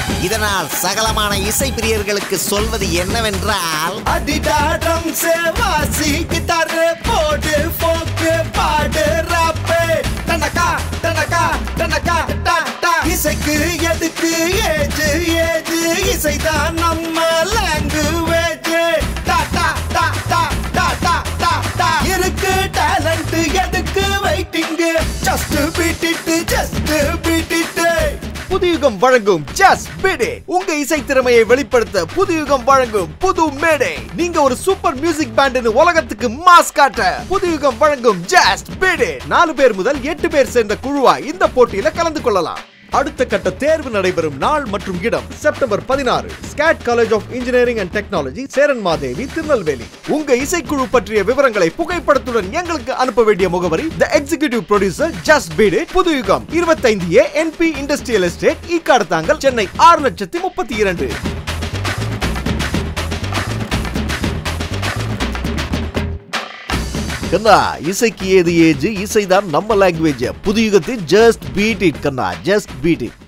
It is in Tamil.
இதனால் சகலமான இசை பிரியர்களுக்கு சொல்வது என்னவென்றால் அடிடாடம் சேவாசி கிட்டார் போடு போக்கு பாடு ராப்பு டனக்கா டனக்கா டனக்கா டா டா இசைக்கு எதுக்கு ஏஜு ஏஜு இசைதான் நம்ம லாங்குவேஜ் டா டா டா டா டா டா டா டா இருக்கு டேலண்ட் எதுக்கு waiting just beat it just beat it Puthuyugam வழங்கும் ஜஸ்ட் பிடே உங்க இசை திறமையை வெளிப்படுத்த புதுயுகம் வழங்கும் புது மேடை நீங்க ஒரு சூப்பர் மியூசிக் பேண்ட் உலகத்துக்கு மாஸ் காட்ட புதுயுகம் வழங்கும் ஜஸ்ட் பிடே நாலு பேர் முதல் எட்டு பேர் சேர்ந்த குழுவா இந்த போட்டியில கலந்து கொள்ளலாம் அடுத்த கட்ட தேர்வு நடைபெறும் நாள் மற்றும் இடம் செப்டம்பர் பதினாறு SCAD college of engineering and technology Cheranmahadevi Tirunelveli உங்க இசைக்குழு பற்றிய விவரங்களை புகைப்படத்துடன் எங்களுக்கு அனுப்ப வேண்டிய முகவரி the executive producer just beat Puthuyugam இருபத்தைந்து A NP industrial estate Ekkaduthangal Chennai ஆறு லட்சத்தி முப்பத்தி இரண்டு கண்ணா இசைக்கு ஏது ஏஜ் இசைதான் நம்ம லாங்குவேஜ் புது யுகத்தின் ஜஸ்ட் பீட் இட் கண்ணா ஜஸ்ட் பீட் இட்